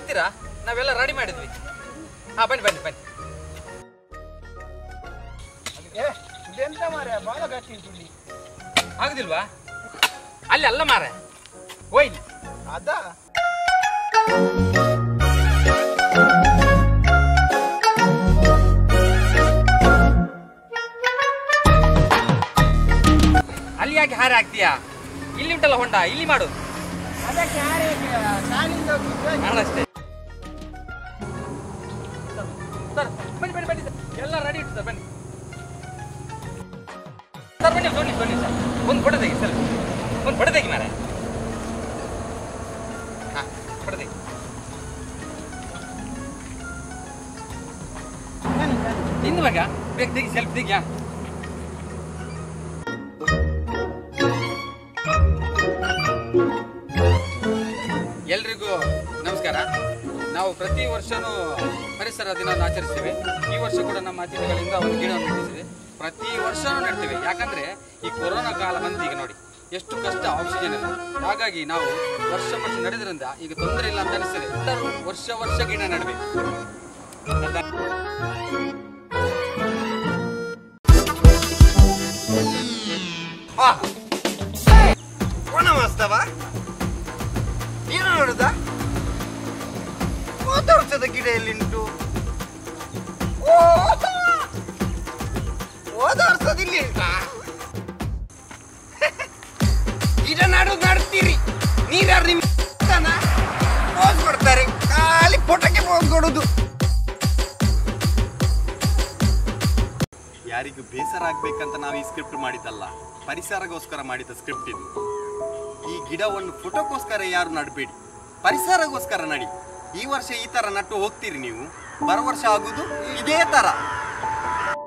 ಬರ್ತೀರಾ ನಾವೆಲ್ಲ ರೆಡಿ ಮಾಡಿದ್ವಿ ಹಾ ಬನ್ನಿ ಬನ್ನಿ ಬನ್ನಿ ಏ ಇದೆಂತ ಮಾರ್ರೆ ಬಾಳ ಗಟ್ಟಿ ಉಂಟು ಇಲ್ಲಿ. ಆಗುದಿಲ್ವಾ ಅಲ್ಲಿ ಅಲ್ಲ ಮಾರೆ ಹೋಯ್ ಅದ ಅಲ್ಲಿ ಯಾಕೆ ಹಾರ ಹಾಕ್ತೀಯಾ ಇಲ್ಲಿ ಉಂಟಲ್ಲ ಹೊಂಡ ಇಲ್ಲಿ ಮಾಡು ಅದಕ್ಕೆ ಯಾರೇ ಶಾಲಿಂದ ಹೋಗಿದ್ದು ಮಾಡಷ್ಟೇ ಸರ್ ಬನ್ನಿ ಬನ್ನಿ ಬನ್ನಿ ಸರ್ ಎಲ್ಲ ರೆಡಿ ಉಂಟು ಸರ್ ಬನ್ನಿ ಸರ್ ಬನ್ನಿ ಬನ್ನಿ ಬನ್ನಿ ಸರ್ ಒಂದು ಫೋಟೋ ತೆಗಿ ಸರ್ ಒಂದು ಫೋಟೋ ತೆಗಿ ಮಾರೆ ಹಾಂ ಫೋಟೋ ತೆಗಿ ಇನ್ನು ಮಗ ಬೇಗ ತೆಗಿ ಸೆಲ್ಫಿ ತೆಗಿಯಾ ಎಲ್ರಿಗೂ ನಮಸ್ಕಾರ ನಾವು ಪ್ರತಿ ವರ್ಷನೂ ಪರಿಸರ ದಿನವನ್ನು ಆಚರಿಸ್ತೀವಿ ಈ ವರ್ಷ ಕೂಡ ನಮ್ಮ ಅತಿಥಿಗಳಿಂದ ಒಂದು ಗಿಡವನ್ನು ನೆಟ್ಟಿಸಿದೆ ಪ್ರತಿ ವರ್ಷನೂ ನೆಡ್ತೀವಿ ಯಾಕಂದ್ರೆ ಈ ಕೊರೋನಾ ಕಾಲ ಬಂತು ಈಗ ನೋಡಿ ಎಷ್ಟು ಕಷ್ಟ ಆಕ್ಸಿಜನ್ ಇಲ್ಲ ಹಾಗಾಗಿ ನಾವು ವರ್ಷ ವರ್ಷ ನಡೆದ್ರಿಂದ ಈಗ ತೊಂದರೆ ಇಲ್ಲ ಅಂತ ಅನಿಸ್ತದೆ ಎಲ್ಲರೂ ವರ್ಷ ವರ್ಷ ಗಿಡ ನೆಡಬೇಕು ಕೋಣ ಮಾಸ್ತವ ನೀನು ನೋಡುದ ಹೋದ ವರ್ಷದ ಗಿಡ ಎಲ್ಲಿಂಟು ಓ ಹೋದ ವರ್ಷದ ಇಲ್ಲಿ ಉಂಟಾ ಗಿಡ ನಡು ನಡ್ತೀರಿ ನೀರ್ಯಾರು ನಿಮ್ ಪೋಸ್ ಕೊಡ್ತಾರೆ ಖಾಲಿ ಫೋಟೋಕ್ಕೆ ಪೋಸ್ ಕೊಡುದು ಯಾರಿಗೂ ಬೇಸರ ಆಗ್ಬೇಕಂತ ನಾವು ಈ ಸ್ಕ್ರಿಪ್ಟ್ ಮಾಡಿದ್ದಲ್ಲ ಪರಿಸರಗೋಸ್ಕರ ಮಾಡಿದ ಸ್ಕ್ರಿಪ್ಟ್ ಇದು ಈ ಗಿಡವನ್ನು ಫೋಟೋಕ್ಕೋಸ್ಕರ ಯಾರು ನಡಬೇಡಿ ಪರಿಸರಗೋಸ್ಕರ ನಡಿ ಈ ವರ್ಷ ಈ ತರ ನಟ್ಟು ಹೋಗ್ತೀರಿ ನೀವು ಬರೋ ವರ್ಷ ಆಗುದು ಇದೇ ತರ